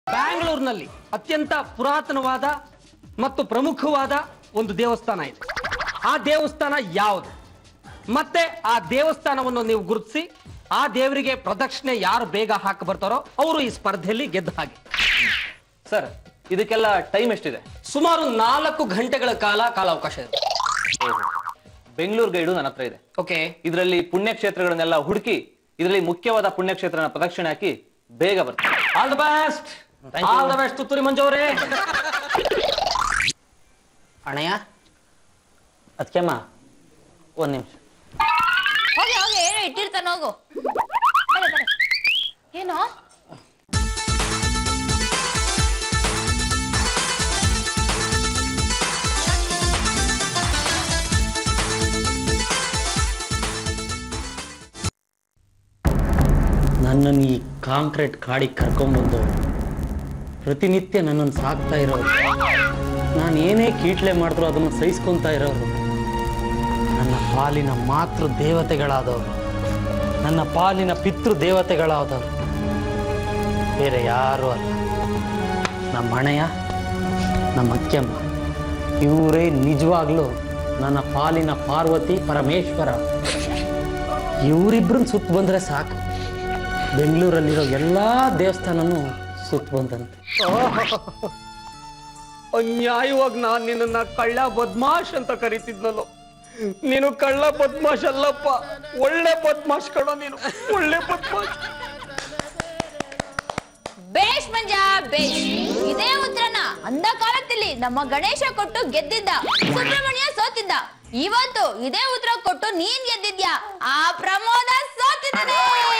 ಬ್ಯಾಂಗ್ಳೂರಿನಲ್ಲಿ ಅತ್ಯಂತ ಪುರಾತನವಾದ ಮತ್ತು ಪ್ರಮುಖವಾದ ಒಂದು ದೇವಸ್ಥಾನ ಇದೆ ಆ ದೇವಸ್ಥಾನ ಯಾವುದು ಮತ್ತೆ ಆ ದೇವಸ್ಥಾನವನ್ನು ನೀವು ಗುರುತಿಸಿ ಆ ದೇವರಿಗೆ ಪ್ರದಕ್ಷಿಣೆ ಯಾರು ಬೇಗ ಹಾಕಿ ಬರ್ತಾರೋ ಅವರು ಈ ಸ್ಪರ್ಧೆಯಲ್ಲಿ ಗೆದ್ದ ಹಾಗೆ ಸರ್ ಇದಕ್ಕೆಲ್ಲ ಟೈಮ್ ಎಷ್ಟಿದೆ ಸುಮಾರು ನಾಲ್ಕು ಗಂಟೆಗಳ ಕಾಲ ಕಾಲಾವಕಾಶ ಇದೆ ಬೆಂಗಳೂರು ಗೈಡು ನನ್ನ ಹತ್ರ ಇದೆ ಓಕೆ ಇದರಲ್ಲಿ ಪುಣ್ಯಕ್ಷೇತ್ರಗಳನ್ನೆಲ್ಲ ಹುಡುಕಿ ಇದರಲ್ಲಿ ಮುಖ್ಯವಾದ ಪುಣ್ಯಕ್ಷೇತ್ರನ ಪ್ರದಕ್ಷಿಣೆ ಹಾಕಿ ಬೇಗ ಬರ್ತೀನಿ all the best all the best ತುತ್ತೂರಿ ಮಂಜು ಅವರೇ ಅಣ್ಣಯ್ಯ ಅದಕ್ಕೆಮ್ಮ ಒಂದು ನಿಮಿಷ ಹೋಗಿ ಹೋಗಿ ಏನೋ ಇಟ್ಟಿರ್ತಾನ ಹೋಗು ಬರೆ, ಬರೆ. ಏನೋ ನನ್ನನ್ನು ಈ ಕಾಂಕ್ರೀಟ್ ಕಾಡಿಗೆ ಕರ್ಕೊಂಬಂದು ಪ್ರತಿನಿತ್ಯ ನನ್ನನ್ನು ಸಾಕ್ತಾ ಇರೋರು ನಾನು ಏನೇ ಕೀಟ್ಲೆ ಮಾಡಿದ್ರು ಅದನ್ನು ಸಹಿಸ್ಕೊತಾ ಇರೋರು ನನ್ನ ಪಾಲಿನ ಮಾತೃ ದೇವತೆಗಳಾದವರು ನನ್ನ ಪಾಲಿನ ಪಿತೃ ದೇವತೆಗಳಾದವರು ಬೇರೆ ಯಾರೂ ಅಲ್ಲ ನಮ್ಮ ಹಣೆಯ ನಮ್ಮ ಅಕ್ಕಮ್ಮ ಇವರೇ ನಿಜವಾಗ್ಲೂ ನನ್ನ ಪಾಲಿನ ಪಾರ್ವತಿ ಪರಮೇಶ್ವರ ಇವರಿಬ್ಬರನ್ನ ಸುತ್ತ ಬಂದರೆ ಸಾಕು ಬೆಂಗಳೂರಲ್ಲಿರೋ ಎಲ್ಲ ದೇವಸ್ಥಾನನೂ ಸುತ್ತ ಬಂದಂತೆ ಅನ್ಯಾಯವಾಗಿ ನಾನು ನಿನ್ನ ಕಳ್ಳ ಬದ್ಮಾಶ್ ಅಂತ ಕರಿತಿದ್ನಲ್ಲೋ ನೀನು ಕಳ್ಳ ಬದ್ಮಾಶ್ ಅಲ್ಲಪ್ಪ ಒಳ್ಳೆ ಬದ್ಮಾಶ್ ಕಣೋ ನೀನು ಒಳ್ಳೆ ಬದ್ಮಾಶ್ ಬೇಷ್ ಮಂಜ ಬೇಷ್ ಇದೇ ಉತ್ತರನ ಅಂದ ಕಾಲದಲ್ಲಿ ನಮ್ಮ ಗಣೇಶ ಕೊಟ್ಟು ಗೆದ್ದಿದ್ದ ಸುಬ್ರಹ್ಮಣ್ಯ ಸೋತಿದ್ದ ಇವತ್ತು ಇದೇ ಉತ್ತರ ಕೊಟ್ಟು ನೀನ್ ಗೆದ್ದಿದ್ಯಾ ಆ ಪ್ರಮೋದ ಸೋತಿದ್ದಾನೆ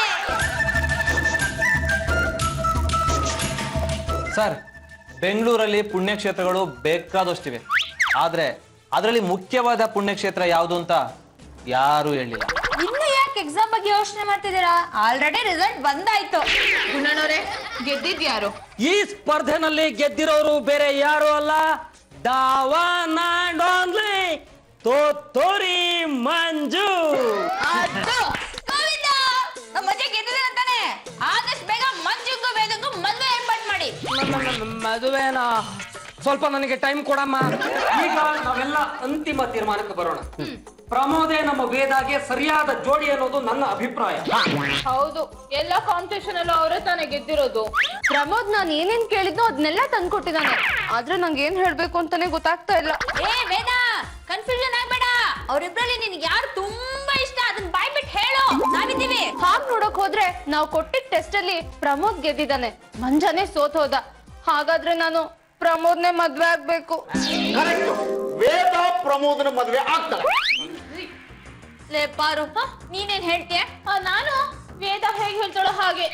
ಸರ್ ಬೆಂಗಳೂರಲ್ಲಿ ಪುಣ್ಯಕ್ಷೇತ್ರಗಳು ಬೇಕಾದಷ್ಟಿವೆ ಆದ್ರೆ ಅದರಲ್ಲಿ ಮುಖ್ಯವಾದ ಪುಣ್ಯಕ್ಷೇತ್ರ ಯಾವುದು ಅಂತ ಯಾರು ಹೇಳಿಲ್ಲ ಇನ್ನು ಯಾಕೆ ಎಕ್ಸಾಮ್ ಬಗ್ಗೆ ಯೋಚನೆ ಮಾಡ್ತಿದ್ದೀರಾ ಆಲ್ರೆಡಿ ರಿಸಲ್ಟ್ ಬಂದಾಯ್ತು ಗುಣನವ್ರೆ ಗೆದ್ದಿದ್ಯಾರು ಈ ಸ್ಪರ್ಧೆನಲ್ಲಿ ಗೆದ್ದಿರೋರು ಬೇರೆ ಯಾರು ಅಲ್ಲ ದಾವನ್ ಅಂಡ್ ಓನ್ಲಿ ತೋರಿ ಮಂಜು ಅದು ಗೋವಿಂದ ನಮ್ಮ ಅಜ್ಜ ಗೆದ್ದಿದೆ ಅಂತಾನೆ ಆದಷ್ಟು ಬೇಗ ಮಂಜುಗೂ ವೇದಕ್ಕೂ ಮದುವೆ ಏರ್ಪಾಟ್ ಮಾಡಿ ಮದುವೆನ ಸ್ವಲ್ಪ ನನಗೆ ಟೈಮ್ ಕೊಡಮ್ಮ ಈಗ ನಾವೆಲ್ಲ ಅಂತಿಮ ತೀರ್ಮಾನಕ್ಕೆ ಬರೋಣ ಪ್ರಮೋದೆ ನಮ್ಮ ವೇದಾಗೆ ಸರಿಯಾದ ಜೋಡಿ ಅನ್ನೋದು ನನ್ನ ಅಭಿಪ್ರಾಯ ಹೌದು ಎಲ್ಲ ಕಾಂಪಿಟೇಷನ್ ಅಲ್ಲೂ ಅವರೇ ತಾನೇ ಗೆದ್ದಿರೋದು ಪ್ರಮೋದ್ ನಾನು ಏನೇನ್ ಕೇಳಿದ್ನೋ ಅದನ್ನೆಲ್ಲ ತಂದ್ಕೊಟ್ಟಿದ್ದಾನೆ ಆದ್ರೆ ನಂಗೆ ಏನ್ ಹೇಳ್ಬೇಕು ಅಂತಾನೆ ಗೊತ್ತಾಗ್ತಾ ಇಲ್ಲ ಏ ವೇದ ಕನ್ಫ್ಯೂಷನ್ ಆಗ್ಬೇಡ ಅವ್ರಿಬ್ರಲ್ಲಿ ನಿನ್ಗೆ ಯಾರು ತುಂಬಾ ಇಷ್ಟ ಅದನ್ನ ಬಾಯ್ಬಿಟ್ಟು ಹೇಳು ನಾವಿದ್ದೀವಿ ಹಾಗ್ ನೋಡಕ್ ಹೋದ್ರೆ ನಾವು ಕೊಟ್ಟಿದ್ ಟೆಸ್ಟ್ ಅಲ್ಲಿ ಪ್ರಮೋದ್ ಗೆದ್ದಿದ್ದಾನೆ ಮಂಜಾನೆ ಸೋತ್ ಹೋದ ಹಾಗಾದ್ರೆ ನಾನು ಪ್ರಮೋದ್ನೇ ಮದ್ವೆ ಆಗ್ಬೇಕು ಕರೆಕ್ಟ್ ವೇದ ಪ್ರಮೋದನ ಮದುವೆ ಆಗ್ತಾರೆ ಲೇ ಪಾರು ಹ? ನೀನೇನ್ ಹೇಳ್ತೀಯ ನಾನು ವೇದ ಹೇಗೆ ಹೇಳ್ತಾಳೋ ಹಾಗೆ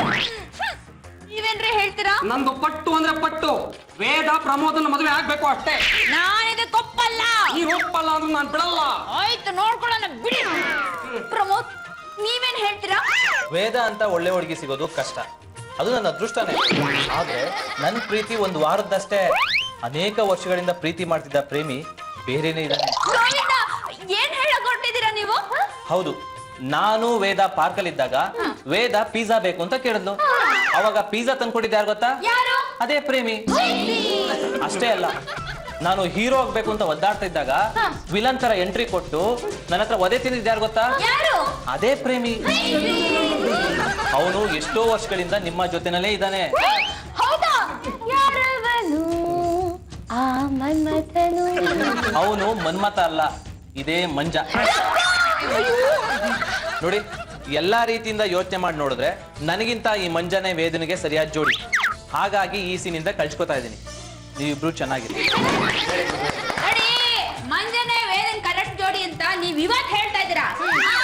ನೀವೇನ್ರಿ ಹೇಳ್ತೀರಾ ನಂದು ಪಟ್ಟು ಅಂದ್ರೆ ಪಟ್ಟು ವೇದ ಪ್ರಮೋದನ ಮದುವೆ ಆಗ್ಬೇಕು ಅಷ್ಟೇ ನಾನಿದೆ ಕೊಪ್ಪಲ್ಲ ನೀನ್ ಒಪ್ಪಲ್ಲ ಅಂದ್ರೆ ನಾನು ಬಿಡಲ್ಲ ಆಯ್ತು ನೋಡ್ಕೊಳ್ಳೋಣ ಬಿಡಿ ಪ್ರಮೋದ್ ನೀವೇನ್ ಹೇಳ್ತೀರಾ ವೇದ ಅಂತ ಒಳ್ಳೆ ಹುಡುಗಿ ಸಿಗೋದು ಕಷ್ಟ ಅದು ನನ್ನ ಅದೃಷ್ಟನೇ ಆದ್ರೆ ನನ್ನ ಪ್ರೀತಿ ಒಂದು ವಾರದಷ್ಟೇ ಅನೇಕ ವರ್ಷಗಳಿಂದ ಪ್ರೀತಿ ಮಾಡ್ತಿದ್ದ ಪ್ರೇಮಿ ಬೇರೆನೇ ಇದ್ದಾನೆ ಗೋವಿಂದ ಏನ್ ಹೇಳಕ್ ಹೊರಟಿದ್ದೀರಾ ನೀವು ಹೌದು ನಾನು ವೇದ ಪಾರ್ಕಲ್ಲಿ ಇದ್ದಾಗ ವೇದ ಪಿಜ್ಜಾ ಬೇಕು ಅಂತ ಕೇಳಿದ್ಲು ಅವಾಗ ಪಿಜ್ಜಾ ತಂದ್ಕೊಟ್ಟಿದ್ದು ಯಾರು ಗೊತ್ತಾ ಯಾರು ಅದೇ ಪ್ರೇಮಿ ಅಷ್ಟೇ ಅಲ್ಲ ನಾನು ಹೀರೋ ಆಗ್ಬೇಕು ಅಂತ ಒದ್ದಾಡ್ತಾ ಇದ್ದಾಗ ವಿಲನ್ ತರ ಎಂಟ್ರಿ ಕೊಟ್ಟು ನನ್ನ ಹತ್ರ ಒದೆ ತಿಂದಿದ್ದು ಯಾರು ಗೊತ್ತಾ ಯಾರು ಅದೇ ಪ್ರೇಮಿ ಅವನು ಎಷ್ಟೋ ವರ್ಷಗಳಿಂದ ನಿಮ್ಮ ಜೊತೆನಲ್ಲೇ ಇದ್ದಾನೆ ಹೌದಾ ಯಾರವನು ಆ ಮನ್ಮಥನು ಅವನು ಮನ್ಮತ ಅಲ್ಲ ಇದೇ ಮಂಜ ನೋಡಿ ಎಲ್ಲಾ ರೀತಿಯಿಂದ ಯೋಚನೆ ಮಾಡಿ ನೋಡಿದ್ರೆ ನನಗಿಂತ ಈ ಮಂಜನೇ ವೇದನೆಗೆ ಸರಿಯಾದ ಜೋಡಿ ಹಾಗಾಗಿ ಈ ಸೀನಿಂದ ಕಳ್ಸ್ಕೊತಾ ಇದ್ದೀನಿ ನೀವಿಬ್ರು ಚೆನ್ನಾಗಿರಿ ನೋಡಿ ಮಂಜನೆ ವೇದನ್ ಕರೆಕ್ಟ್ ಜೋಡಿ ಅಂತ ನೀವ್ ಇವತ್ ಹೇಳ್ತಾ ಇದ್ದೀರಾ ಆ